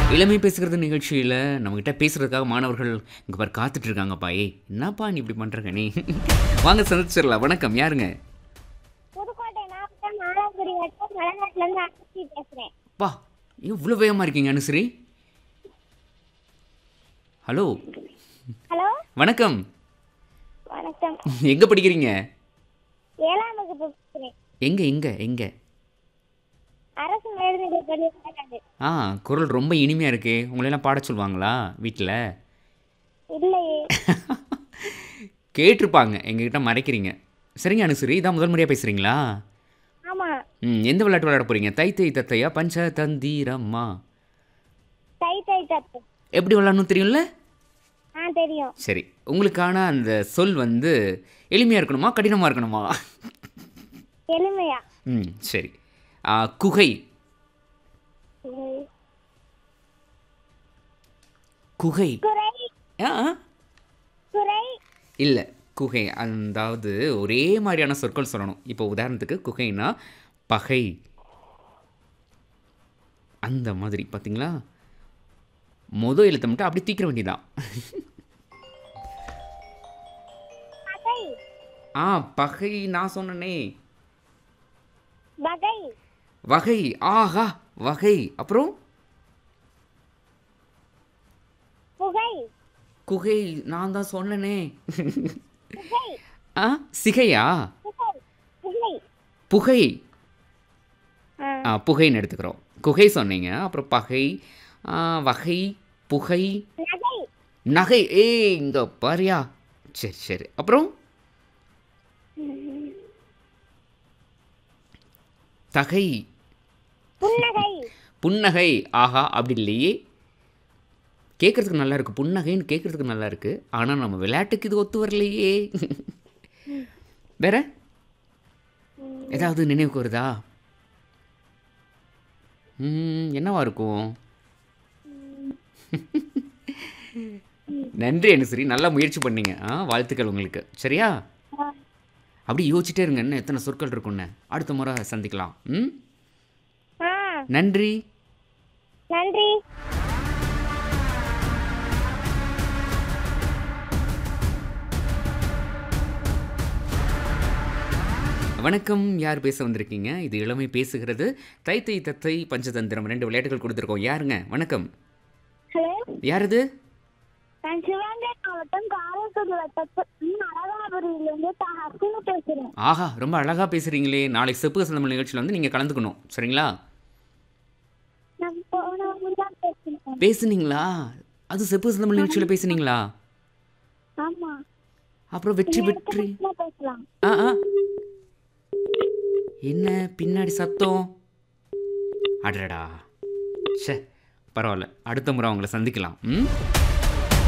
இளமை பேசுகிறது நிகழ்ச்சியில் நம்மக்கிட்ட பேசுகிறதுக்காக மாணவர்கள் இங்கே பாரு காத்துட்டு இருக்காங்கப்பா ஏய் என்னப்பா நீ இப்படி பண்ணுறங்க நீ வாங்க சந்திச்சிடலாம் வணக்கம் யாருங்க புதுக்கோட்டை மாவட்டம் மாலாபுரி வட்டம் மலைநாட்டுல இருந்து அனுப்பி பேசுறேன் பா இவ்வளோ வேகமாக இருக்கீங்க அனுஸ்ரீ ஹலோ ஹலோ வணக்கம் வணக்கம் எங்கே படிக்கிறீங்க ஏழாம் வகுப்பு பேசுறேன் எங்கே எங்கே எங்கே அரசு மேல்நிலைப் பள்ளி வயநாடு ஆ குரல் ரொம்ப இனிமையாக இருக்கே உங்களெல்லாம் பாட சொல்லுவாங்களா வீட்டில் இல்லையே கேட்டிருப்பாங்க எங்ககிட்ட மறைக்கிறீங்க சரிங்க அனுசரி இதான் முதல் முறையாக பேசுகிறீங்களா ஆமா ம் எந்த விளையாட்டு விளையாட போகிறீங்க தை தை தத்தையா பஞ்ச தந்திரம்மா தை தை தப்பு எப்படி விளையாடணும் தெரியும்ல ஆ தெரியும் சரி உங்களுக்கான அந்த சொல் வந்து எளிமையாக இருக்கணுமா கடினமாக இருக்கணுமா எளிமையா ம் சரி ஆ, குகை குகை குறை ஆ குறை இல்லை குகை அதாவது ஒரே மாதிரியான சொற்கள் சொல்லணும் இப்போ உதாரணத்துக்கு குகைனா பகை அந்த மாதிரி பார்த்தீங்களா மொதல் எழுத்தை மட்டும் அப்படி தீக்கிற வேண்டியதான் பகை ஆ பகை நான் சொன்னனே வகை வகை ஆஹா வகை அப்புறம் புகை குகை நான் தான் சொன்னனே புகை ஆ சிகையா புகை புகை புகை ஆ ஆ புகைன்னு எடுத்துக்கிறோம் குகை சொன்னீங்க அப்புறம் பகை ஆ, வகை புகை நகை நகை ஏய் இங்க பாரியா சரி சரி அப்புறம் தகை புன்னகை புன்னகை ஆஹா அப்படி இல்லையே கேட்குறதுக்கு நல்லா இருக்கு புன்னகைன்னு கேட்குறதுக்கு நல்லா இருக்கு ஆனால் நம்ம விளையாட்டுக்கு இது ஒத்து வரலையே வேற ஏதாவது நினைவுக்கு வருதா ம், என்னவா இருக்கும் நன்றி அனுசரி நல்லா முயற்சி பண்ணீங்க ஆ வாழ்த்துக்கள் உங்களுக்கு சரியா ஆ. அப்படி யோசிச்சுட்டே இருங்க இன்னும் எத்தனை சொற்கள் இருக்குன்னு அடுத்த முறை சந்திக்கலாம் ம் ஆ நன்றி நன்றி வணக்கம் யார் பேச வந்திருக்கீங்க இது இளமை பேசுகிறது தை தை தத்தை பஞ்சதந்திரம் ரெண்டு விளையாட்டுகள் கொடுத்துருக்கோம் யாருங்க வணக்கம் ஹலோ யார் இது நான் சிவகங்கை மாவட்டம் காரைக்குடி வட்டத்தில் அழகாபுரியிலிருந்து தான் ஹர்ஷினி பேசுறேன் ஆஹா ரொம்ப அழகாக பேசுகிறீங்களே நாளைக்கு செப்பு சந்தமிழ் நிகழ்ச்சியில் வந்து நீங்கள் கலந்துக்கணும் சரிங்களா நான் போன தான் பேசுறேன் பேசுனீங்களா அது செப்பு சந்தமிழ் நிகழ்ச்சியில் பேசுனீங்களா ஆமா அப்புறம் வெற்றி வெற்றி என்ன பேசலாம் ஆ ஆ என்ன பின்னாடி சத்தம் அடடா ச்சே பரவாயில்ல அடுத்த முறை அவங்கள சந்திக்கலாம் ம்